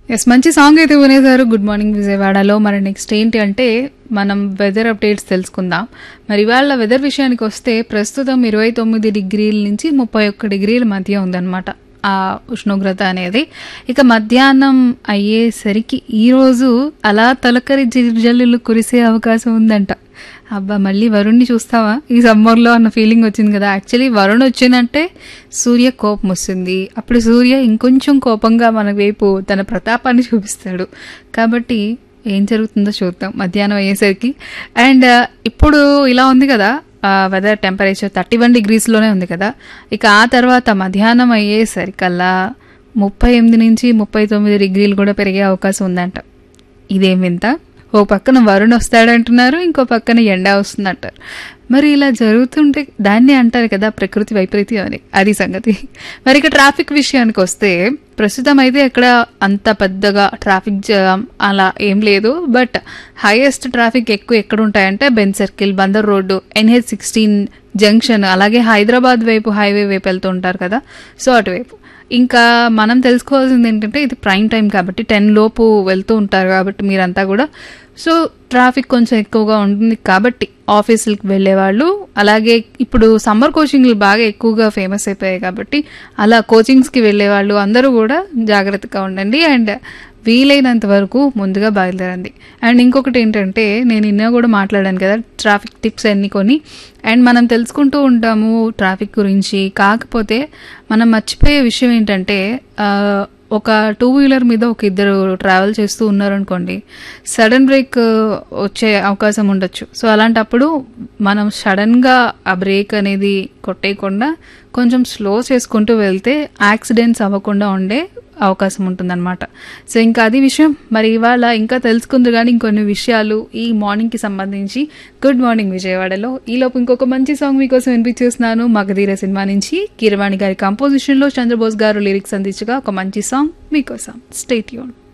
yes మంచి song అయితే వినేశారు good morning విజయవాడలో మరి నెక్స్ట్ ఏంటి అంటే మనం వెదర్ అప్డేట్స్ తెలుసుకుందాం మరి ఇవాళ వెదర్ విషయానికి వస్తే ప్రస్తుతం ఇరవై తొమ్మిది డిగ్రీల నుంచి ముప్పై ఒక్క డిగ్రీల మధ్య ఉందన్నమాట ఆ ఉష్ణోగ్రత అనేది ఇక మధ్యాహ్నం అయ్యేసరికి ఈరోజు అలా తొలకరి జిల్జల్లులు కురిసే అవకాశం ఉందంట అబ్బా మళ్ళీ వరుణ్ణి చూస్తావా ఈ సమ్మర్లో అన్న ఫీలింగ్ వచ్చింది కదా యాక్చువల్లీ వరుణ్ వచ్చిందంటే సూర్య కోపం వస్తుంది అప్పుడు సూర్య ఇంకొంచెం కోపంగా మన వైపు తన ప్రతాపాన్ని చూపిస్తాడు కాబట్టి ఏం జరుగుతుందో చూద్దాం మధ్యాహ్నం అయ్యేసరికి అండ్ ఇప్పుడు ఇలా ఉంది కదా వెదర్ టెంపరేచర్ థర్టీ వన్ డిగ్రీస్లోనే ఉంది కదా ఇక ఆ తర్వాత మధ్యాహ్నం అయ్యేసరికల్లా ముప్పై ఎనిమిది నుంచి ముప్పై తొమ్మిది డిగ్రీలు కూడా పెరిగే అవకాశం ఉందంట ఇదేం వింత ఓ పక్కన వరుణ్ వస్తాడంటున్నారు ఇంకో పక్కన ఎండ వస్తుందంటారు మరి ఇలా జరుగుతుంటే దాన్ని అంటారు కదా ప్రకృతి వైపరీత్యం అని అది సంగతి మరి ఇక ట్రాఫిక్ విషయానికి వస్తే ప్రస్తుతం అయితే ఎక్కడ అంత పెద్దగా ట్రాఫిక్ జామ్ అలా ఏం లేదు బట్ హైయెస్ట్ ట్రాఫిక్ ఎక్కువ ఎక్కడ ఉంటాయంటే Benz circle Bandar road NH sixteen junction అలాగే హైదరాబాద్ వైపు హైవే వైపు వెళ్తూ ఉంటారు కదా సో అటువైపు ఇంకా మనం తెలుసుకోవాల్సింది ఏంటంటే ఇది ప్రైమ్ టైం కాబట్టి టెన్ లోపు వెళ్తూ ఉంటారు కాబట్టి మీరంతా కూడా సో ట్రాఫిక్ కొంచెం ఎక్కువగా ఉంటుంది కాబట్టి ఆఫీసులకు వెళ్ళే వాళ్ళు అలాగే ఇప్పుడు సమ్మర్ కోచింగ్లు బాగా ఎక్కువగా ఫేమస్ అయిపోయాయి కాబట్టి అలా కోచింగ్స్కి వెళ్ళే వాళ్ళు అందరూ కూడా జాగ్రత్తగా ఉండండి అండ్ వీలైనంత వరకు ముందుగా బయలుదేరండి అండ్ ఇంకొకటి ఏంటంటే నేను నిన్న కూడా మాట్లాడాను కదా ట్రాఫిక్ టిప్స్ అన్ని కొని అండ్ మనం తెలుసుకుంటూ ఉంటాము ట్రాఫిక్ గురించి కాకపోతే మనం మర్చిపోయే విషయం ఏంటంటే ఒక టూ వీలర్ మీద ఒక ఇద్దరు ట్రావెల్ చేస్తూ ఉన్నారనుకోండి సడన్ బ్రేక్ వచ్చే అవకాశం ఉండొచ్చు సో అలాంటప్పుడు మనం సడన్గా ఆ బ్రేక్ అనేది కొట్టేయకుండా కొంచెం స్లో చేసుకుంటూ వెళ్తే యాక్సిడెంట్స్ అవ్వకుండా ఉండే అవకాశం ఉంటుందన్నమాట సో ఇంకా అది విషయం మరి ఇవాళ ఇంకా తెలుసుకుంది కానీ ఇంకొన్ని విషయాలు ఈ మార్నింగ్కి సంబంధించి గుడ్ మార్నింగ్ విజయవాడలో ఈలోపు ఇంకొక మంచి సాంగ్ మీకోసం వినిపించేస్తున్నాను మగధీర సినిమా నుంచి కీరవాణి గారి కంపోజిషన్లో చంద్రబోస్ గారు లిరిక్స్ అందించగా ఒక మంచి సాంగ్ మీకోసం స్టేట్ యూన్